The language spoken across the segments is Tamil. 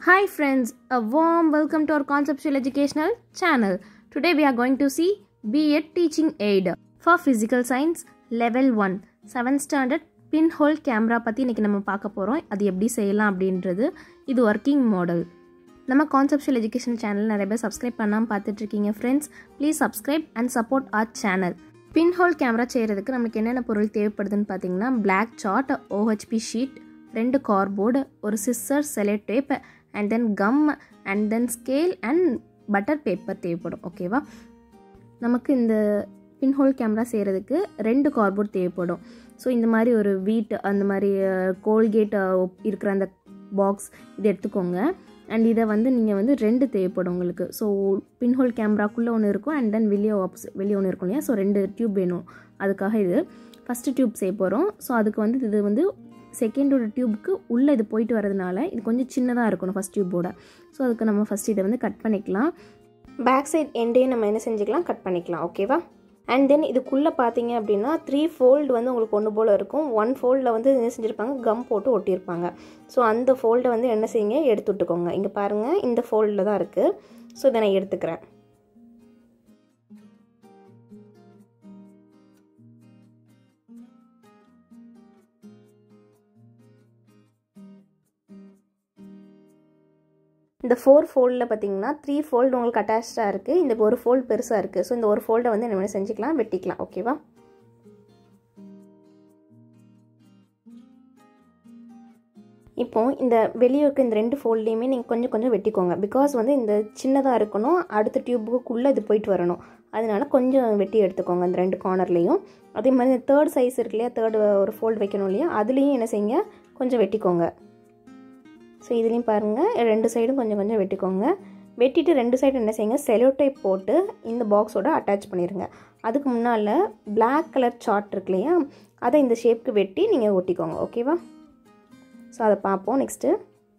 Hi friends, a warm welcome to our conceptual educational channel. Today we are going to see BEd teaching aid for physical science level 1 7th standard pinhole camera பற்றி இன்றைக்கி நம்ம பார்க்க போகிறோம் அது எப்படி செய்யலாம் அப்படின்றது இது ஒர்க்கிங் மாடல் நம்ம கான்செப்ஷுவல் எஜுகேஷன் சேனல் நிறைய பேர் சப்ஸ்கிரைப் பண்ணாமல் பார்த்துட்ருக்கீங்க friends please subscribe and support our channel pinhole camera செய்கிறதுக்கு நமக்கு என்னென்ன பொருள் தேவைப்படுதுன்னு பார்த்தீங்கன்னா பிளாக் சார்ட் ஓஹெச்பி ஷீட் ரெண்டு கார்போர்டு ஒரு scissor cello tape and then gum and then scale and butter paper தேவைப்படும் ஓகேவா நமக்கு இந்த பின்ஹோல் கேமரா செய்கிறதுக்கு ரெண்டு கார்போர்ட் தேவைப்படும் ஸோ இந்த மாதிரி ஒரு வீட் அந்த மாதிரி கோல்கேட் இருக்கிற அந்த பாக்ஸ் இது எடுத்துக்கோங்க அண்ட் இதை வந்து நீங்கள் வந்து ரெண்டு தேவைப்படும் உங்களுக்கு ஸோ பின்ஹோல் கேமராக்குள்ளே ஒன்று இருக்கும் அண்ட் தென் வெளியே ஆப்போசிட் வெளியே ஒன்று இருக்கும் இல்லையா ஸோ ரெண்டு டியூப் வேணும் அதுக்காக இது ஃபஸ்ட்டு டியூப் செய்ய போகிறோம் ஸோ அதுக்கு வந்து இது வந்து செகண்டோட டியூபுக்கு உள்ளே இது போயிட்டு வரதுனால இது கொஞ்சம் சின்னதாக இருக்கணும் ஃபஸ்ட் டியூபோட ஸோ அதுக்கு நம்ம ஃபஸ்ட் இதை வந்து கட் பண்ணிக்கலாம் பேக் சைட் எண்டையும் நம்ம என்ன செஞ்சுக்கலாம் கட் பண்ணிக்கலாம் ஓகேவா அண்ட் தென் இதுக்குள்ளே பார்த்தீங்க அப்படின்னா த்ரீ ஃபோல்டு வந்து உங்களுக்கு ஒன்று போல் இருக்கும் ஒன் ஃபோல்டில் வந்து என்ன செஞ்சுருப்பாங்க கம் போட்டு ஒட்டியிருப்பாங்க ஸோ அந்த ஃபோல்டை வந்து என்ன செய்யுங்க எடுத்து விட்டுக்கோங்க இங்கே பாருங்கள் இந்த ஃபோல்டில் தான் இருக்குது ஸோ இதை நான் எடுத்துக்கிறேன் இந்த ஃபோர் ஃபோல்டில் பார்த்தீங்கன்னா த்ரீ ஃபோல்டு உங்களுக்கு அட்டாச்சாக இருக்குது இந்த ஒரு ஃபோல்டு பெருசாக இருக்குது ஸோ இந்த ஒரு ஃபோல்டை வந்து என்ன செஞ்சுக்கலாம் வெட்டிக்கலாம் ஓகேவா இப்போ இந்த வெளியே இருக்க இந்த ரெண்டு ஃபோல்ட்லேயுமே நீங்கள் கொஞ்சம் கொஞ்சம் வெட்டிக்கோங்க பிகாஸ் வந்து இந்த சின்னதாக இருக்கணும் அடுத்த டியூபுக்குள்ளே இது போயிட்டு வரணும் அதனால கொஞ்சம் வெட்டி எடுத்துக்கோங்க அந்த ரெண்டு கார்னர்லேயும் அதே மாதிரி இந்த தேர்ட் சைஸ் இருக்கு இல்லையா தேர்ட் ஒரு ஃபோல்டு வைக்கணும் இல்லையா அதுலேயும் என்ன செய்யுங்க கொஞ்சம் வெட்டிக்கோங்க ஸோ இதுலேயும் பாருங்கள் ரெண்டு சைடும் கொஞ்சம் கொஞ்சம் வெட்டிக்கோங்க வெட்டிட்டு ரெண்டு சைடு என்ன செய்யுங்க செலோ டைப் போட்டு இந்த பாக்ஸோட அட்டாச் பண்ணிடுங்க அதுக்கு முன்னால் பிளாக் கலர் சார்ட் இருக்கு இல்லையா அதை இந்த ஷேப்புக்கு வெட்டி நீங்கள் ஒட்டிக்கோங்க ஓகேவா ஸோ அதை பார்ப்போம் நெக்ஸ்ட்டு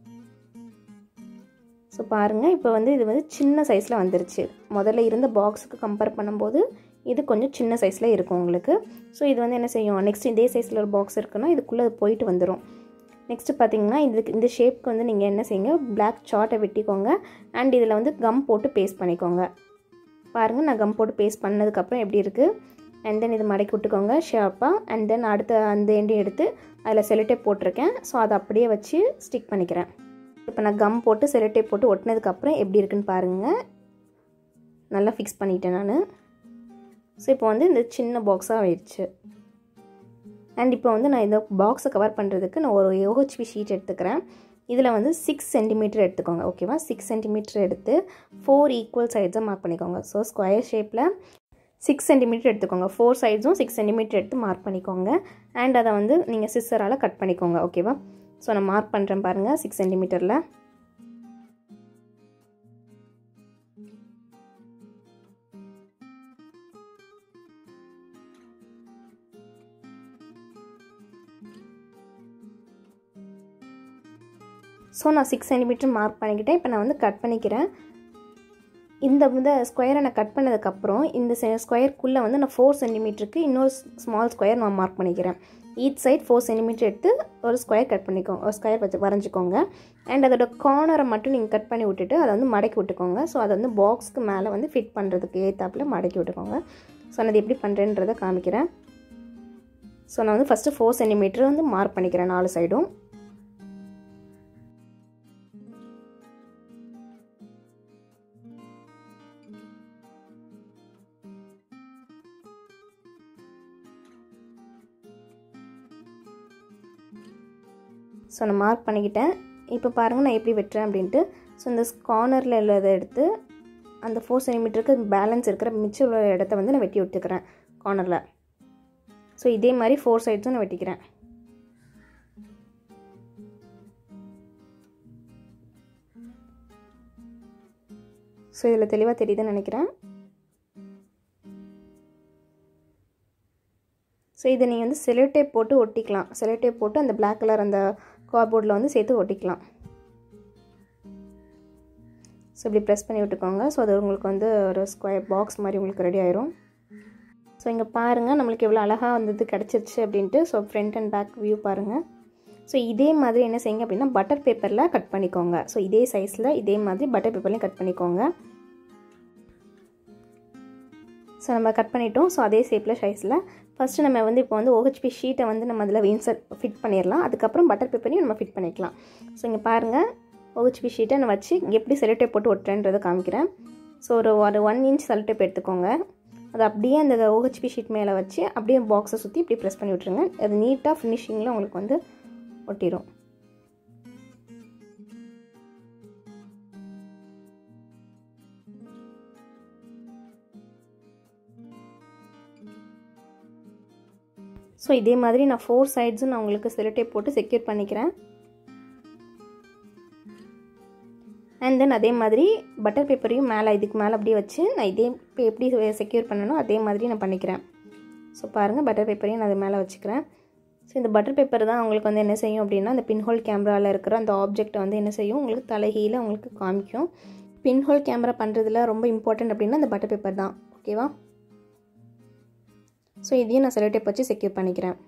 ஸோ பாருங்கள் இப்போ வந்து இது வந்து சின்ன சைஸில் வந்துருச்சு முதல்ல இருந்த பாக்ஸுக்கு கம்பேர் பண்ணும்போது இது கொஞ்சம் சின்ன சைஸில் இருக்கும் உங்களுக்கு ஸோ இது வந்து என்ன செய்யும் நெக்ஸ்ட் இதே சைஸில் ஒரு பாக்ஸ் இருக்குன்னா இதுக்குள்ளே போயிட்டு வந்துடும் நெக்ஸ்ட்டு பார்த்தீங்கன்னா இதுக்கு இந்த ஷேப்க்கு வந்து நீங்கள் என்ன செய்யுங்க பிளாக் சார்ட்டை வெட்டிக்கோங்க அண்ட் இதில் வந்து கம் போட்டு பேஸ்ட் பண்ணிக்கோங்க பாருங்கள் நான் கம் போட்டு பேஸ்ட் பண்ணதுக்கப்புறம் எப்படி இருக்குது அண்ட் தென் இது மடக்கி விட்டுக்கோங்க ஷார்ப்பாக அண்ட் தென் அடுத்த அந்த எண்டையும் எடுத்து அதில் செலோடேப் போட்டிருக்கேன் ஸோ அதை அப்படியே வச்சு ஸ்டிக் பண்ணிக்கிறேன் இப்போ நான் கம் போட்டு செலோடேப் போட்டு ஒட்டினதுக்கப்புறம் எப்படி இருக்குன்னு பாருங்கள் நல்லா ஃபிக்ஸ் பண்ணிட்டேன் நான் ஸோ இப்போ வந்து இந்த சின்ன பாக்ஸாக ஆயிடுச்சு அண்ட் இப்போ வந்து நான் இந்த பாக்ஸை கவர் பண்ணுறதுக்கு நான் ஒரு யோஹெச்பி ஷீட் எடுத்துக்கிறேன் இதில் வந்து சிக்ஸ் சென்டிமீட்டர் எடுத்துக்கோங்க ஓகேவா சிக்ஸ் சென்டிமீட்டர் எடுத்து ஃபோர் ஈக்குவல் சைட்ஸாக மார்க் பண்ணிக்கோங்க ஸோ ஸ்கொயர் ஷேப்பில் சிக்ஸ் சென்டிமீட்டர் எடுத்துக்கோங்க ஃபோர் சைட்ஸும் சிக்ஸ் சென்டிமீட்டர் எடுத்து மார்க் பண்ணிக்கோங்க அண்ட் அதை வந்து நீங்கள் சிஸ்ஸரால் கட் பண்ணிக்கோங்க ஓகேவா ஸோ நான் மார்க் பண்ணுறேன் பாருங்கள் சிக்ஸ் சென்டிமீட்டரில் ஸோ நான் சிக்ஸ் சென்டிமீட்டர் மார்க் பண்ணிக்கிட்டேன் இப்போ நான் வந்து கட் பண்ணிக்கிறேன் இந்த வந்து ஸ்கொயரை நான் கட் பண்ணதுக்கப்புறம் இந்த ஸ்கொயருக்குள்ளே வந்து நான் ஃபோர் சென்டிமீட்டருக்கு இன்னொரு ஸ்மால் ஸ்கொயர் நான் மார்க் பண்ணிக்கிறேன் ஈச் சைட் ஃபோர் சென்டிமீட்டர் எடுத்து ஒரு ஸ்கொயர் கட் பண்ணிக்கோங்க ஒரு ஸ்கொயர் வச்சு வரைஞ்சிக்கோங்க அண்ட் அதோட கார்னரை மட்டும் நீங்கள் கட் பண்ணி விட்டுட்டு அதை வந்து மடக்கி விட்டுக்கோங்க ஸோ அதை வந்து பாக்ஸ்க்கு மேலே வந்து ஃபிட் பண்ணுறதுக்கு ஏற்றாப்பில் மடக்கி விட்டுக்கோங்க ஸோ நான் அது எப்படி பண்ணுறேன்றதை காமிக்கிறேன் ஸோ நான் வந்து ஃபஸ்ட்டு ஃபோர் சென்டிமீட்டர் வந்து மார்க் பண்ணிக்கிறேன் நாலு சைடும் ஸோ நான் மார்க் பண்ணிக்கிட்டேன் இப்போ பாருங்கள் நான் எப்படி வெட்டுறேன் அப்படின்ட்டு ஸோ இந்த கார்னரில் உள்ளதை எடுத்து அந்த ஃபோர் சென்டிமீட்டருக்கு பேலன்ஸ் இருக்கிற மிச்சம் உள்ள இடத்த வந்து நான் வெட்டி விட்டுக்கிறேன் கார்னரில் ஸோ இதே மாதிரி ஃபோர் சைட்ஸும் நான் வெட்டிக்கிறேன் ஸோ இதில் தெளிவாக தெரியுதுன்னு நினைக்கிறேன் ஸோ இதை நீங்கள் வந்து செலோடேப் போட்டு ஒட்டிக்கலாம் செலோடேப் போட்டு அந்த பிளாக் கலர் அந்த கார்போர்டில் வந்து சேர்த்து ஒட்டிக்கலாம் ஸோ இப்படி ப்ரெஸ் பண்ணி விட்டுக்கோங்க ஸோ அது உங்களுக்கு வந்து ஒரு ஸ்கொயர் பாக்ஸ் மாதிரி உங்களுக்கு ரெடி ஆயிரும் ஸோ இங்கே பாருங்கள் நம்மளுக்கு எவ்வளோ அழகாக வந்தது கிடச்சிருச்சு அப்படின்ட்டு so front and back view பாருங்கள் ஸோ இதே மாதிரி என்ன செய்யுங்க அப்படின்னா பட்டர் பேப்பரில் கட் பண்ணிக்கோங்க ஸோ இதே சைஸில் இதே மாதிரி பட்டர் பேப்பர்லையும் கட் பண்ணிக்கோங்க ஸோ நம்ம கட் பண்ணிட்டோம் ஸோ அதே ஷேப்பில் சைஸில் ஃபஸ்ட்டு நம்ம வந்து இப்போ வந்து ஓஹெச்பி ஷீட்டை வந்து நம்ம அதில் இன்சர்ட் ஃபிட் பண்ணிடலாம் அதுக்கப்புறம் பட்டர் பேப்பரையும் நம்ம ஃபிட் பண்ணிக்கலாம் ஸோ இங்கே பாருங்கள் ஓஹெச்பி ஷீட்டை நான் வச்சு எப்படி செலோடேப் போட்டு ஒட்டுறேன்றதை காமிக்கிறேன் ஸோ ஒரு ஒரு ஒன் இன்ச் செலோடேப் எடுத்துக்கோங்க அது அப்படியே அந்த ஓஹெச்பி ஷீட் மேலே வச்சு அப்படியே பாக்ஸை சுற்றி இப்படி ப்ரெஸ் பண்ணி விட்ருங்க அது நீட்டாக ஃபினிஷிங்கில் உங்களுக்கு வந்து ஒட்டிடும் ஸோ இதே மாதிரி நான் ஃபோர் சைட்ஸும் நான் உங்களுக்கு செலோடேப் போட்டு செக்யூர் பண்ணிக்கிறேன் அண்ட் தென் அதே மாதிரி பட்டர் பேப்பரையும் மேலே இதுக்கு மேலே அப்படியே வச்சு நான் இதே இப்போ எப்படி செக்யூர் பண்ணணும் அதே மாதிரி நான் பண்ணிக்கிறேன் ஸோ பாருங்கள் பட்டர் பேப்பரையும் நான் அது மேலே வச்சுக்கிறேன் ஸோ இந்த பட்டர் பேப்பர் தான் உங்களுக்கு வந்து என்ன செய்யும் அப்படின்னா அந்த பின்ஹோல் கேமராவில் இருக்கிற அந்த ஆப்ஜெக்ட்டை வந்து என்ன செய்யும் உங்களுக்கு தலைகீழ உங்களுக்கு காமிக்கும் பின்ஹோல் கேமரா பண்ணுறதுல ரொம்ப இம்பார்ட்டன்ட் அப்படின்னா அந்த பட்டர் பேப்பர் தான் ஓகேவா ஸோ இதையும் நான் செலோடேப் வச்சு செக்யூர் பண்ணிக்கிறேன்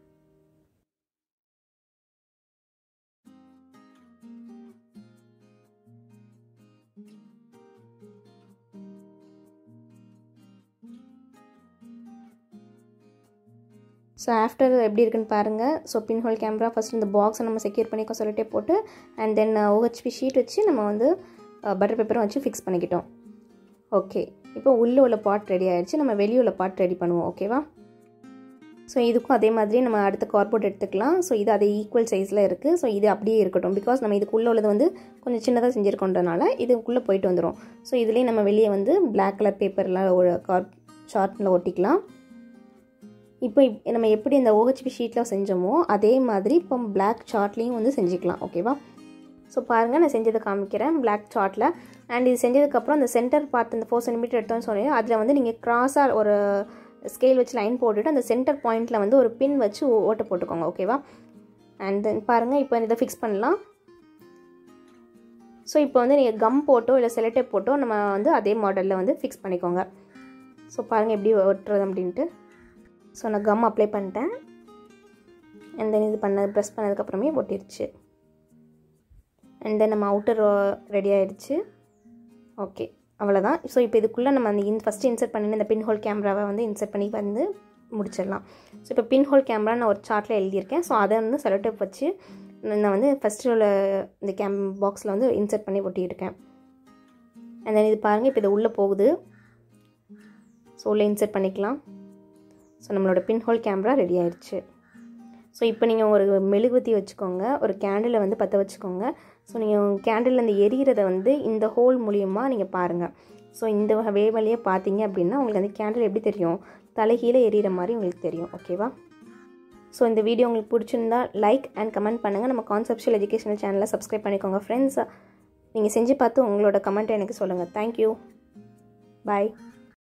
ஸோ ஆஃப்டர் எப்படி இருக்குன்னு பாருங்கள் ஸோ பின்ஹோல் கேமரா ஃபஸ்ட் இந்த பாக்ஸை நம்ம செக்யூர் பண்ணிக்கோ சொல்லிட்டே போட்டு அண்ட் தென் ஓஹெச்பி ஷீட் வச்சு நம்ம வந்து பட்டர் பேப்பரும் வச்சு ஃபிக்ஸ் பண்ணிக்கிட்டோம் ஓகே இப்போ உள்ளே உள்ள பாட் ரெடி ஆகிடுச்சு நம்ம வெளியே உள்ள பாட் ரெடி பண்ணுவோம் ஓகேவா ஸோ இதுக்கும் அதே மாதிரி நம்ம அடுத்த கார்போர்ட் எடுத்துக்கலாம் ஸோ இது அதே ஈக்குவல் சைஸில் இருக்குது ஸோ இது அப்படியே இருக்கட்டும் பிகாஸ் நம்ம இதுக்குள்ளே உள்ளது வந்து கொஞ்சம் சின்னதாக செஞ்சுருக்கோன்றனால இதுக்குள்ளே போயிட்டு வந்துடும் ஸோ இதுலேயே நம்ம வெளியே வந்து பிளாக் கலர் பேப்பர்லாம் ஒரு கார் ஷார்ட்டில் ஒட்டிக்கலாம் இப்போ நம்ம எப்படி இந்த ஓஹெச்பி ஷீட்டில் செஞ்சோமோ அதே மாதிரி இப்போ பிளாக் சார்ட்லேயும் வந்து செஞ்சுக்கலாம் ஓகேவா ஸோ பாருங்கள் நான் செஞ்சதை காமிக்கிறேன் பிளாக் சார்ட்டில் அண்ட் இது செஞ்சதுக்கப்புறம் அந்த சென்டர் பார்ட் இந்த ஃபோர் சென்டிமீட்டர் எடுத்தோன்னு சொன்னீங்க அதில் வந்து நீங்கள் க்ராஸாக ஒரு ஸ்கேல் வச்சு லைன் போட்டுட்டு அந்த சென்டர் பாயிண்ட்டில் வந்து ஒரு பின் வச்சு ஓட்டை போட்டுக்கோங்க ஓகேவா அண்ட் தென் பாருங்கள் இப்போ இதை ஃபிக்ஸ் பண்ணலாம் ஸோ இப்போ வந்து நீங்கள் கம் போட்டோ இல்லை செலட்டேப் போட்டோ நம்ம வந்து அதே மாடலில் வந்து ஃபிக்ஸ் பண்ணிக்கோங்க ஸோ பாருங்கள் எப்படி ஒட்டுறது அப்படின்ட்டு ஸோ நான் கம் அப்ளை பண்ணிட்டேன் அண்ட் தென் இது பண்ண ப்ரெஸ் பண்ணதுக்கப்புறமே ஒட்டிருச்சு அண்ட் தென் நம்ம அவுட்டர் ரெடி ஆகிடுச்சு ஓகே அவ்வளோதான் ஸோ இப்போ இதுக்குள்ளே நம்ம அந்த இன் ஃபஸ்ட்டு இன்சர்ட் பண்ணி இந்த பின் ஹோல் கேமராவை வந்து இன்சர்ட் பண்ணி வந்து முடிச்சிடலாம் ஸோ இப்போ பின் ஹோல் கேமரா நான் ஒரு சார்ட்டில் எழுதியிருக்கேன் ஸோ அதை வந்து செலோடேப் வச்சு நான் வந்து ஃபஸ்ட்டு உள்ள இந்த கேம் பாக்ஸில் வந்து இன்சர்ட் பண்ணி ஒட்டியிருக்கேன் அண்ட் தென் இது பாருங்கள் இப்போ இது உள்ளே போகுது ஸோ உள்ளே இன்சர்ட் பண்ணிக்கலாம் ஸோ நம்மளோட பின்ஹோல் கேமரா ரெடி ஆயிடுச்சு ஸோ இப்போ நீங்கள் ஒரு மெழுகுவத்தி வச்சுக்கோங்க ஒரு கேண்டிலை வந்து பற்ற வச்சுக்கோங்க ஸோ நீங்கள் கேண்டில் அந்த எரிகிறத வந்து இந்த ஹோல் மூலியமாக நீங்கள் பாருங்கள் ஸோ இந்த வே வழியே பார்த்தீங்க அப்படின்னா உங்களுக்கு அந்த கேண்டில் எப்படி தெரியும் தலைகீழ எரியிற மாதிரி உங்களுக்கு தெரியும் ஓகேவா ஸோ இந்த வீடியோ உங்களுக்கு பிடிச்சிருந்தா லைக் அண்ட் கமெண்ட் பண்ணுங்கள் நம்ம கான்செப்ஷுவல் எஜுகேஷனல் சேனலை சப்ஸ்கிரைப் பண்ணிக்கோங்க ஃப்ரெண்ட்ஸ் நீங்கள் செஞ்சு பார்த்து உங்களோட கமெண்ட்டை எனக்கு சொல்லுங்கள் தேங்க்யூ பாய்